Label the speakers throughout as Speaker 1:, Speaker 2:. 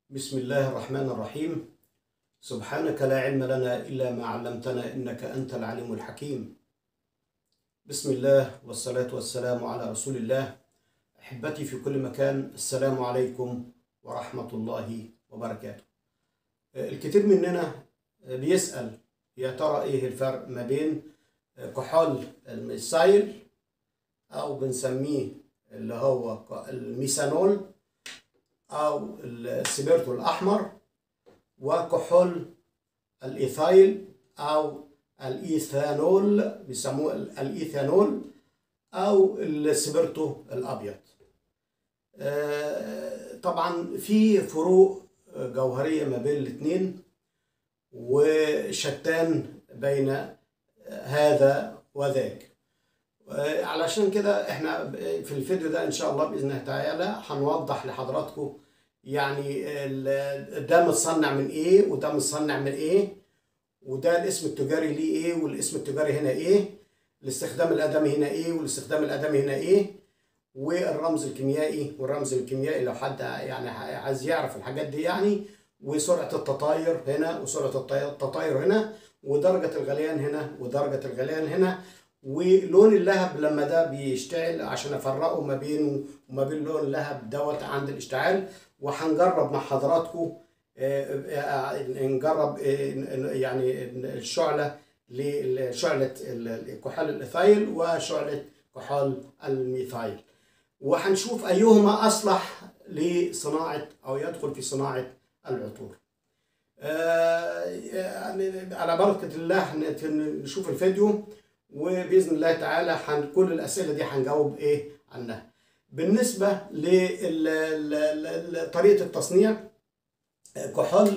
Speaker 1: بسم الله الرحمن الرحيم سبحانك لا علم لنا إلا ما علمتنا إنك أنت العليم الحكيم بسم الله والصلاة والسلام على رسول الله أحبتي في كل مكان السلام عليكم ورحمة الله وبركاته الكثير مننا بيسأل يا ترى إيه الفرق ما بين كحول الميسايل أو بنسميه اللي هو الميثانول أو السبيرتو الأحمر وكحول الإيثايل أو الإيثانول بيسموه الإيثانول أو السبيرتو الأبيض طبعا في فروق جوهرية ما بين الاثنين وشتان بين هذا وذاك علشان كده احنا في الفيديو ده ان شاء الله باذن الله تعالى هنوضح لحضراتكم يعني ده متصنع من ايه وده متصنع من ايه وده الاسم التجاري ليه ايه والاسم التجاري هنا ايه الاستخدام الادمي هنا ايه والاستخدام الادمي هنا ايه والرمز الكيميائي والرمز الكيميائي لو حد يعني عايز يعرف الحاجات دي يعني وسرعه التطاير هنا وسرعه التطاير هنا ودرجه الغليان هنا ودرجه الغليان هنا ولون اللهب لما ده بيشتعل عشان افرقه ما بينه وما بين لون اللهب دوت عند الاشتعال وهنجرب مع حضراتكم نجرب يعني الشعله لشعله كحول الايثايل وشعله كحول الميثايل وهنشوف ايهما اصلح لصناعه او يدخل في صناعه العطور يعني على بركه الله نشوف الفيديو وباذن الله تعالى حن كل الاسئله دي هنجاوب ايه عنها بالنسبه لطريقه التصنيع كحول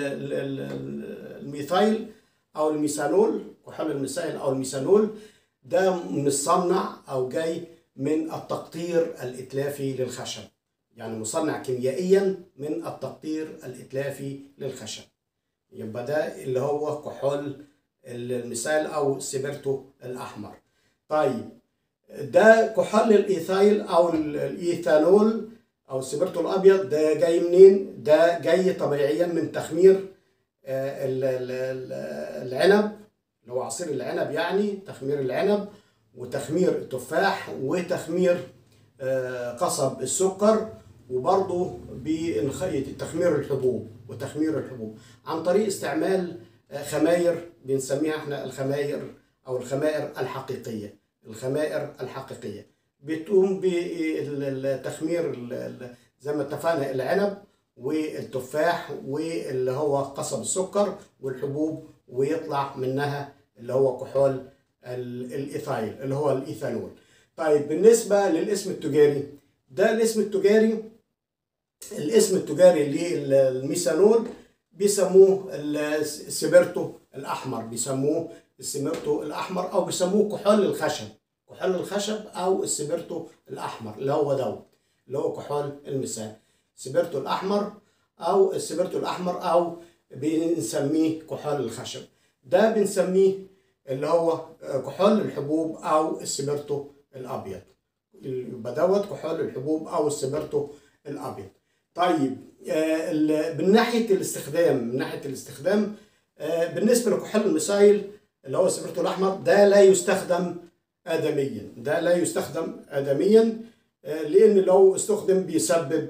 Speaker 1: الميثايل او الميثانول كحول الميثايل او الميثانول ده مصنع او جاي من التقطير الاتلافي للخشب يعني مصنع كيميائيا من التقطير الاتلافي للخشب يبقى ده اللي هو كحول المثال او السبرتو الاحمر طيب ده كحول الايثايل او الايثانول او السبرتو الابيض ده جاي منين ده جاي طبيعيا من تخمير العنب اللي هو عصير العنب يعني تخمير العنب وتخمير التفاح وتخمير قصب السكر وبرضه بتخمير الحبوب وتخمير الحبوب عن طريق استعمال خماير بنسميها احنا الخماير او الخمائر الحقيقيه الخمائر الحقيقيه بتقوم بتخمير زي ما اتفقنا العنب والتفاح واللي هو قصب السكر والحبوب ويطلع منها اللي هو كحول الايثايل اللي هو الايثانول طيب بالنسبه للاسم التجاري ده الاسم التجاري الاسم التجاري للميثانول بيسموه السبرتو الاحمر بيسموه السبرتو الاحمر او بيسموه كحول الخشب كحول الخشب او السبرتو الاحمر اللي هو دوت اللي هو كحول المثال سبرتو الاحمر او السبرتو الاحمر او بنسميه كحول الخشب ده بنسميه اللي هو كحول الحبوب او السبرتو الابيض يبقى دوت كحول الحبوب او السبرتو الابيض طيب من ناحيه الاستخدام من ناحيه الاستخدام بالنسبه لكحول المسايل اللي هو السبرتو الاحمر ده لا يستخدم ادميا ده لا يستخدم ادميا لان لو استخدم بيسبب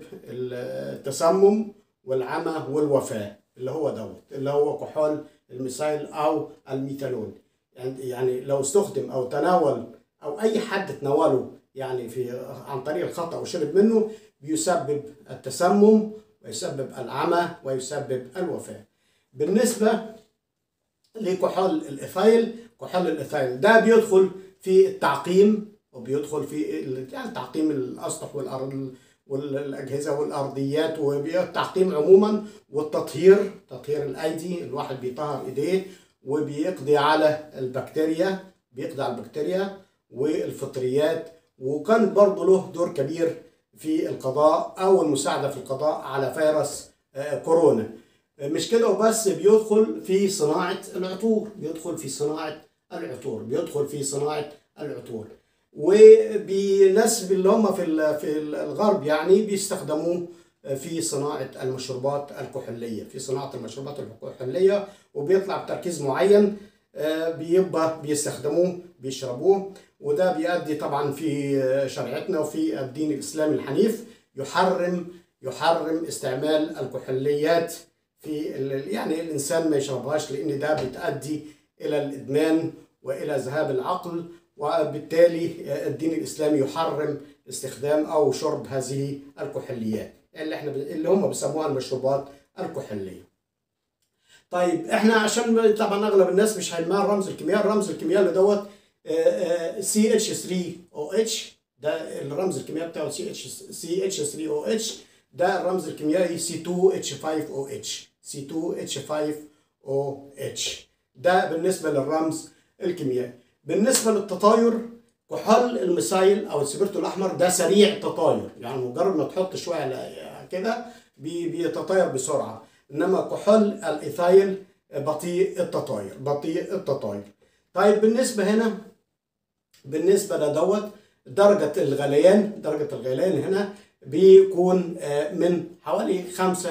Speaker 1: التسمم والعمى والوفاه اللي هو دوت اللي هو كحول المسايل او الميثانول يعني لو استخدم او تناول او اي حد تناوله يعني في عن طريق الخطا وشرب منه بيسبب التسمم ويسبب العمى ويسبب الوفاة بالنسبة لكحول الإيثايل كحول الإيثايل ده بيدخل في التعقيم وبيدخل في يعني تعقيم الأسطح والأرض والأجهزة والأرضيات والتعقيم عموما والتطهير تطهير الأيدي الواحد بيطهر إيديه وبيقضي على البكتيريا بيقضي على البكتيريا والفطريات وكان برضه له دور كبير في القضاء او المساعده في القضاء على فيروس كورونا مش كده وبس بيدخل في صناعه العطور بيدخل في صناعه العطور بيدخل في صناعه العطور وبناس اللي هم في في الغرب يعني بيستخدموه في صناعة المشروبات الكحولية في صناعة المشروبات الكحولية وبيطلع بتركيز معين آه، بيبقى بيستخدموه بيشربوه وده بيؤدي طبعا في آه، شريعتنا وفي الدين الإسلامي الحنيف يحرم يحرم استعمال الكحوليات في ال- يعني الإنسان ما يشربهاش لأن ده بتؤدي إلى الإدمان وإلى ذهاب العقل وبالتالي آه، الدين الإسلامي يحرم استخدام أو شرب هذه الكحوليات اللي احنا ب- اللي هم بيسموها المشروبات الكحولية طيب احنا عشان طبعا اغلب الناس مش هيلمها الرمز الكيميائي الرمز الكيميائي دوت سي اتش 3 او اتش ده الرمز الكيميائي بتاعه سي اتش سي اتش 3 او اتش ده الرمز الكيميائي سي 2 اتش 5 او اتش سي 2 اتش 5 او اتش ده بالنسبه للرمز الكيميائي بالنسبه للتطاير كحول الميثايل او السبيرتو الاحمر ده سريع التطاير يعني مجرد ما تحط شويه على كده بي- بيتطاير بسرعه انما كحول الايثايل بطيء التطاير بطيء التطاير طيب بالنسبه هنا بالنسبه لدوت درجه الغليان درجه الغليان هنا بيكون آه، من حوالي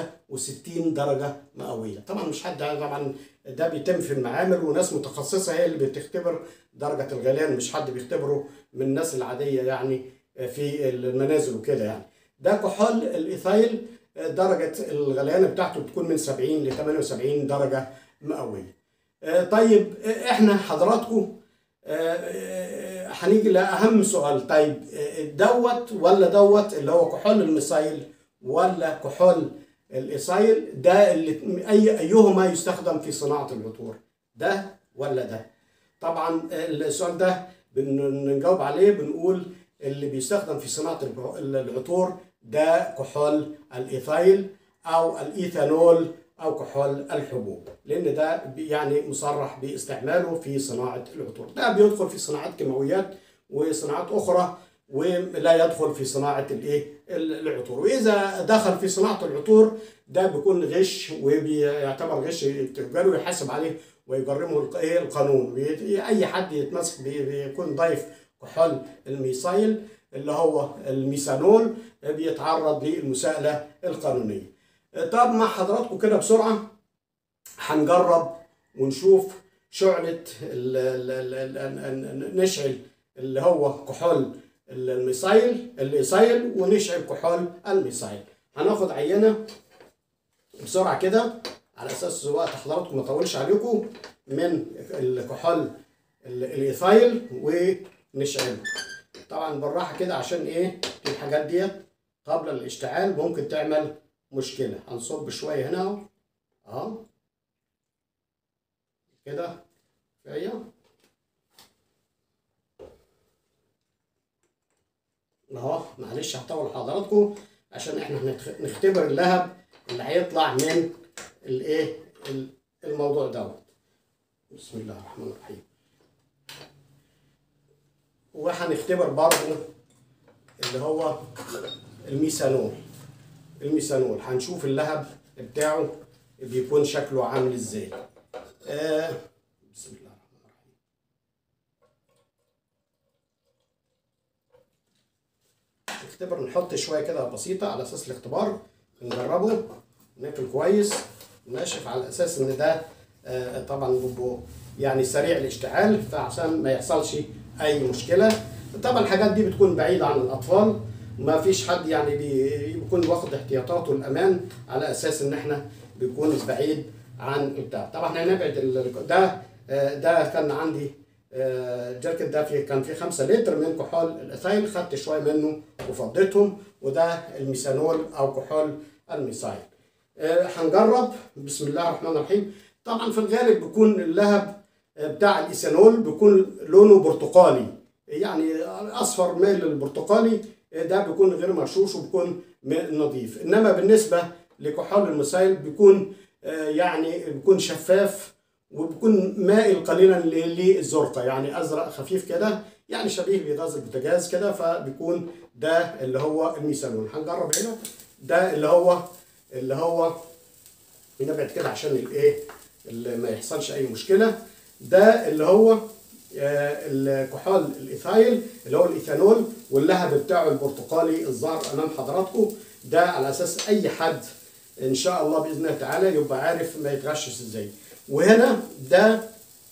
Speaker 1: 65 درجه مئويه طبعا مش حد طبعا ده بيتم في المعامل وناس متخصصه هي اللي بتختبر درجه الغليان مش حد بيختبره من الناس العاديه يعني آه، في المنازل وكده يعني ده كحول الايثايل آه، درجه الغليان بتاعته بتكون من 70 ل 78 درجه مئويه آه، طيب آه، احنا حضراتكم آه، آه، هنيجي لاهم سؤال طيب آه، دوت ولا دوت اللي هو كحول الميثايل ولا كحول الايثايل ده اللي اي ايهما يستخدم في صناعه العطور ده ولا ده طبعا آه، السؤال ده بنجاوب عليه بنقول اللي بيستخدم في صناعه الب- العطور ده كحول الايثايل او الايثانول او كحول الحبوب لان ده بي- يعني مصرح باستعماله في صناعه العطور ده بيدخل في صناعات كيماويات وصناعات اخرى ولا يدخل في صناعه الايه ال- العطور واذا دخل في صناعه العطور ده بيكون غش وبيعتبر غش تجاري ويحاسب عليه ويجرمه الق- ايه القانون بي- اي حد يتمسك بي- بيكون ضيف كحول الميثايل اللي هو الميثانول بيتعرض للمساءله القانونيه طب مع حضراتكم كده بسرعه هنجرب ونشوف شعلة ال- ال- ال- ال- ال- نشعل اللي هو كحول الميثايل الايثايل ونشعل كحول الميثايل هناخد عينة بسرعة كده على اساس وقت حضراتكم ما اطولش عليكم من الكحول ال- الايثايل ونشعله طبعا بالراحة كده عشان ايه الحاجات ديت قبل الاشتعال ممكن تعمل مشكلة هنصب شوية هنا اهو اهو كده كفاية اهو معلش هطول حضراتكم عشان احنا هنتخ- نختبر اللهب اللي هيطلع من الايه ال- الموضوع دوت بسم الله الرحمن الرحيم وهنختبر برضه اللي هو الميثانول الميثانول هنشوف اللهب بتاعه بيكون شكله عامل ازاي آه بسم الله الرحمن الرحيم نختبر نحط شويه كده بسيطه على اساس الاختبار نجربه ناكل كويس ناشف على اساس ان ده آه طبعا بيبقوا يعني سريع الاشتعال فعشان ما يحصلش اي مشكله طبعا الحاجات دي بتكون بعيده عن الاطفال ما فيش حد يعني بي- بيكون واخد احتياطاته الامان على اساس ان احنا بيكون بعيد عن البتاع طبعا هنبعد ال- ده آه، ده كان عندي آه، جركن ده فيه كان فيه 5 لتر من كحول الايثايل خدت شويه منه وفضيتهم وده الميثانول او كحول الميثايل آه، هنجرب بسم الله الرحمن الرحيم طبعا في الغالب بيكون اللهب آه، بتاع الايثانول بيكون لونه برتقالي يعني اصفر ميل للبرتقالي آه، ده بيكون غير مرشوش وبيكون م- نظيف انما بالنسبه لكحول الميثايل بيكون آه، يعني بيكون شفاف وبيكون مائل قليلا ل- للزرقه يعني ازرق خفيف كده يعني شبيه بغاز البوتاجاز كده فبيكون ده اللي هو الميثانول هنجرب هنا ده اللي هو اللي هو نبعد كده عشان الايه اللي ما يحصلش اي مشكله ده اللي هو آه، الكحول الايثايل اللي هو الايثانول واللهب بتاعه البرتقالي الظاهر امام حضراتكم ده على اساس اي حد ان شاء الله باذن الله تعالى يبقى عارف ما يتغشش ازاي وهنا ده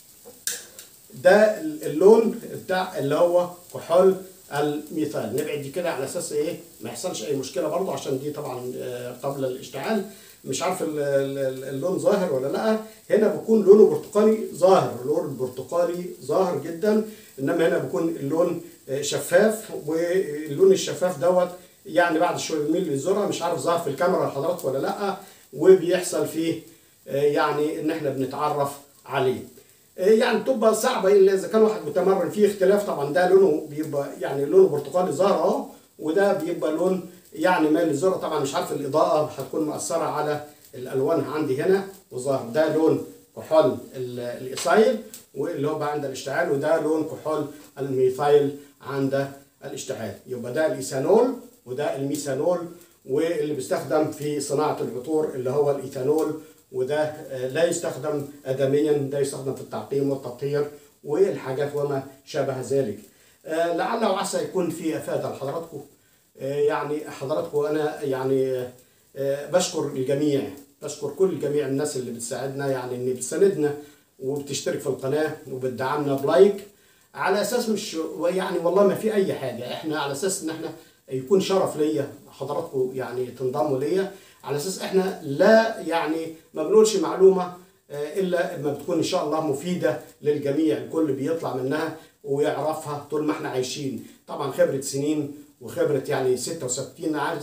Speaker 1: ده اللون بتاع اللي هو كحول الميثان نبعد دي كده على اساس ايه ما يحصلش اي مشكله برضه عشان دي طبعا آه، قبل الاشتعال مش عارف ال- ال- اللون ظاهر ولا لا هنا بيكون لونه برتقالي ظاهر اللون البرتقالي ظاهر جدا انما هنا بيكون اللون آه، شفاف واللون الشفاف دوت يعني بعد شويه بيميل للذره مش عارف ظاهر في الكاميرا لحضراتكم ولا لا وبيحصل فيه آه، يعني ان احنا بنتعرف عليه يعني بتبقى صعبه الا اذا كان واحد متمرن فيه اختلاف طبعا ده لونه بيبقى يعني لونه برتقالي ظاهر اهو وده بيبقى لون يعني مايل للذره طبعا مش عارف الاضاءه هتكون مؤثره على الالوان عندي هنا وظاهر ده لون كحول ال- الايثايل واللي هو بقى عند الاشتعال وده لون كحول الميثايل عند الاشتعال يبقى ده الايثانول وده الميثانول واللي بيستخدم في صناعه العطور اللي هو الايثانول وده آه، لا يستخدم ادميا ده يستخدم في التعقيم والتطهير والحاجات وما شابه ذلك آه، لعل وعسى يكون في افاده لحضراتكم آه، يعني حضراتكم انا يعني آه، بشكر الجميع بشكر كل جميع الناس اللي بتساعدنا يعني ان بتساندنا وبتشترك في القناه وبتدعمنا بلايك على اساس مش يعني والله ما في اي حاجه احنا على اساس ان احنا يكون شرف ليا حضراتكم يعني تنضموا ليا على اساس احنا لا يعني ما بنقولش معلومه آه، الا ما بتكون ان شاء الله مفيده للجميع الكل بيطلع منها ويعرفها طول ما احنا عايشين طبعا خبره سنين وخبره يعني 66 عارف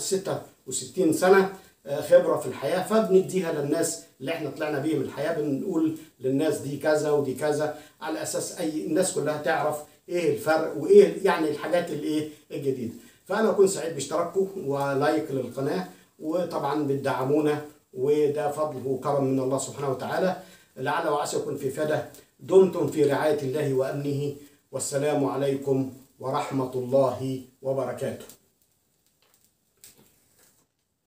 Speaker 1: 66 سنه آه، خبره في الحياه فبنديها للناس اللي احنا طلعنا بيهم الحياه بنقول للناس دي كذا ودي كذا على اساس اي الناس كلها تعرف ايه الفرق وايه يعني الحاجات الايه الجديده فانا اكون سعيد باشتراككم ولايك للقناه وطبعا بتدعمونا وده فضل وكرم من الله سبحانه وتعالى لعل وعسى يكون في فدا دمتم في رعايه الله وامنه والسلام عليكم ورحمه الله وبركاته